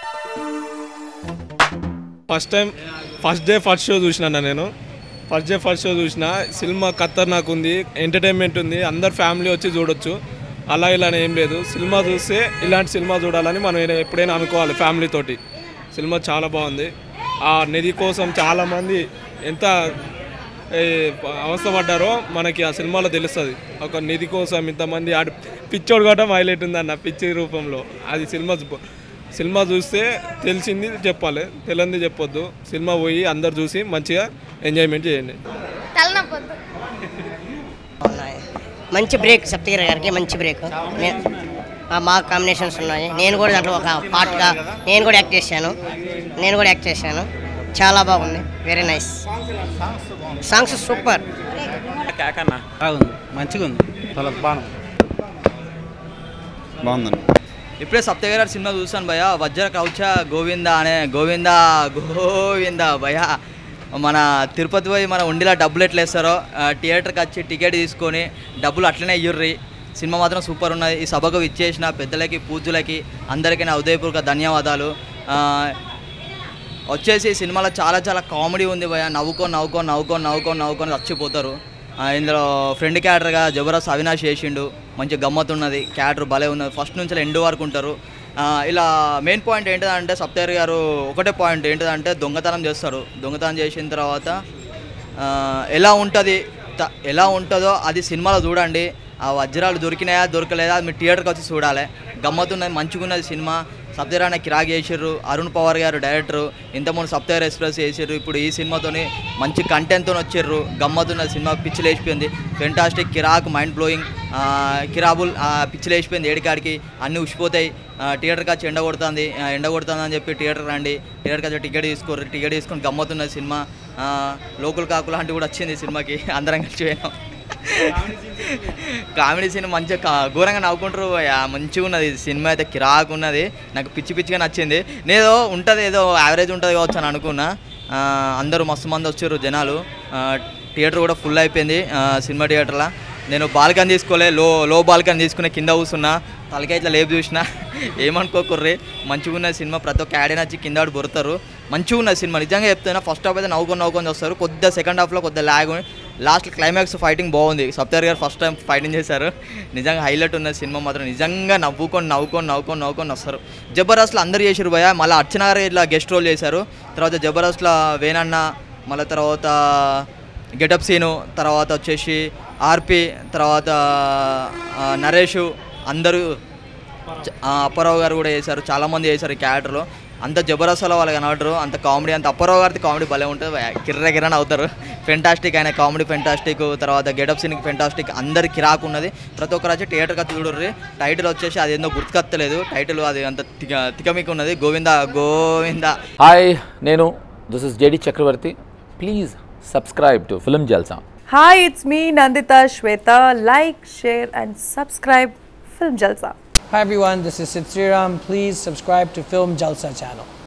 First time first day first show చూసిన నేను first day first show చూసిన cinema ఖతర్నాక్ ఉంది ఎంటర్టైన్మెంట్ ఉంది అందరు ఫ్యామిలీ వచ్చి చూడొచ్చు అలా ఇలా అని ఏం లేదు సినిమా చూస్తే ఇలాంటి సినిమా చూడాలని మనం ఎప్పుడైనా అనుకోవాలి ఫ్యామిలీ తోటి సినిమా చాలా బాగుంది ఆ నిధి కోసం చాలామంది ఎంత ఏ, అవస్థపడ్డారో మనకి ఆ సినిమాలో తెలుస్తుంది ఒక నిధి కోసం ఇంతమంది ఆడి పిచ్చోడు కూడా హైలైట్ ఉంది అన్న పిచ్చి రూపంలో అది సినిమా చూ- సినిమా చూస్తే తెలిసింది చెప్పాలి తెలియంది చెప్పొద్దు సినిమా పోయి అందరు చూసి మంచిగా ఎంజాయ్మెంట్ చేయండి తలనొప్పొద్దు ఉన్నాయి మంచి బ్రేక్ సప్తగిరి గారికి మంచి బ్రేక్ నే- ఆ, మా కాంబినేషన్స్ ఉన్నాయి నేను కూడా దాంట్లో ఒక పార్ట్గా నేను కూడా యాక్ట్ చేశాను నేను కూడా యాక్ట్ చేశాను చాలా బాగుంది వెరీ నైస్ సాంగ్స్ సూపర్ బాగుంది మంచిగా ఉంది చాలా బాగుంది బాగుందండి ఇప్పుడే సప్తగిరి గారి సినిమా చూసాను భయ వజ్ర కౌచ గోవింద అనే గోవింద గోవింద భయ మన తిరుపతి పోయి మన ఉండిలా డబ్బులు ఎట్లా వేస్తారో ఆ, థియేటర్కి వచ్చి టికెట్ తీసుకొని డబ్బులు అట్లనే ఇయ్యుర్రి సినిమా మాత్రం సూపర్ ఉన్నది ఈ సభకు ఇచ్చేసిన పెద్దలకి పూజలకి అందరికీ నా హృదయపూర్వక ధన్యవాదాలు ఆ, వచ్చేసి ఈ సినిమాలో చాలా చాలా కామెడీ ఉంది భయ నవ్వుకొని నవ్వుకొని నవ్వుకొని నవ్వుకొని నవ్వుకొని చచ్చిపోతారు ఆ, ఇందులో ఫ్రెండ్ క్యారెక్టర్గా జబర్దస్త్ అవినాష్ చేసిండు మంచి గమ్మత్ ఉన్నది క్యారెక్టర్ భలే ఉన్నది ఫస్ట్ నుంచి ఎండ్ వరకు ఉంటారు ఆ, ఇలా మెయిన్ పాయింట్ ఏంటిదంటే సప్తగిరి గారు ఒకటే పాయింట్ ఏంటిదంటే దొంగతనం చేస్తారు దొంగతనం చేసిన తర్వాత ఆ, ఎలా ఉంటుంది త- ఎలా ఉంటుందో అది సినిమాలో చూడండి ఆ వజ్రాలు దొరికినాయా దొరకలేదా అది మీరు థియేటర్కి వచ్చి చూడాలి గమ్మత్తున్నది మంచిగా ఉన్నది సినిమా సప్తగిరాన కిరాక్ చేసిర్రు అరుణ్ పవార్ గారు డైరెక్టర్ ఇంతకుముందు సప్తగిరి ఎక్స్ప్రెస్ చేసిర్రు ఇప్పుడు ఈ సినిమాతోని మంచి కంటెంట్తో వచ్చిర్రు గమ్మత్తున్న సినిమా పిచ్చి లేచిపోయింది ఫెంటాస్టిక్ కిరాక్ మైండ్ బ్లోయింగ్ కిరాబుల్ ఆ, పిచ్చి లేచిపోయింది ఏడికాడికి అన్నీ ఉసిపోతాయి ఆ, థియేటర్కి వచ్చి ఎండ కొడుతుంది ఆ, ఎండ కొడుతుంది అని చెప్పి థియేటర్ రండి థియేటర్కి వచ్చి టికెట్ తీసుకోరు టికెట్ తీసుకొని గమ్మత్తున్నది సినిమా ఆ, లోకల్ కాకులు అంటే కూడా వచ్చింది సినిమాకి అందరం కలిసి పోయినాం కామెడీ సీన్ మంచిగా కా- ఘోరంగా నవ్వుకుంటారు ఆ, మంచిగా ఉన్నది సినిమా అయితే కిరాక్ ఉన్నది నాకు పిచ్చి పిచ్చిగా నచ్చింది నేను ఉంటుంది ఏదో యావరేజ్ ఉంటుంది కావచ్చు అని అనుకున్నా ఆ, అందరూ మస్తు మంది వచ్చారు జనాలు ఆ, థియేటర్ కూడా ఫుల్ అయిపోయింది ఆ, సినిమా థియేటర్లో నేను బాల్కనీ తీసుకోలే లో లో బాల్కనీ తీసుకునే కింద కూర్చున్నా తలకాయ ఇట్లా లేపు చూసిన ఏమనుకోకుర్రి మంచిగా ఉన్న సినిమా ప్రతి ఒక్క యాడ్ వచ్చి కింద ఆడి బొరుతారు మంచిగా ఉన్న సినిమా నిజంగా చెప్తున్నా ఫస్ట్ హాఫ్ అయితే నవ్వుకొని నవ్వుకొని వస్తారు కొద్దిగా సెకండ్ హాఫ్లో కొద్దిగా ల్యాగ్ లాస్ట్ క్లైమాక్స్ ఫైటింగ్ బాగుంది సప్తర్ గారు ఫస్ట్ టైం ఫైటింగ్ చేశారు నిజంగా హైలైట్ ఉన్న సినిమా మాత్రం నిజంగా నవ్వుకొని నవ్వుకొని నవ్వుకొని నవ్వుకొని వస్తారు జబర్దస్త్లో అందరు చేసారు భయ మళ్ళీ అర్చన గారు ఇట్లా గెస్ట్ రోల్ చేశారు తర్వాత జబర్దస్త్లో వేనన్న మళ్ళీ తర్వాత గెటప్ సీను తర్వాత వచ్చేసి ఆర్పి తర్వాత ఆ, నరేషు అందరూ చ- ఆ, అప్పారావు గారు కూడా చేశారు చాలామంది చేశారు ఈ క్యారెక్టర్లో అంత జబర్దస్త్లో వాళ్ళు కనబడరు అంత కామెడీ అంత అప్పారావు గారిది కామెడీ భలే ఉంటుంది కిర్ర కిర్రని అవుతారు ఫెంటాస్టిక్ ఆయన కామెడీ ఫెంటాస్టిక్ తర్వాత గెటప్ సీన్కి ఫెంటాస్టిక్ అందరి కిరాకు ఉన్నది ప్రతి ఒక్కరు వచ్చి థియేటర్కి వచ్చి చూడర్రి టైటిల్ వచ్చేసి అది ఏందో గుర్తుకత్తలేదు టైటిల్ అది అంత తిక తికమిక ఉన్నది గోవింద గోవింద హాయ్ నేను this is JD Chakravarthi please subscribe to film Jalsa Hi, it's me Nandita Shweta. Like, share, and subscribe Film Jalsa. Hi everyone, this is Sid Sriram. Please subscribe to Film Jalsa channel.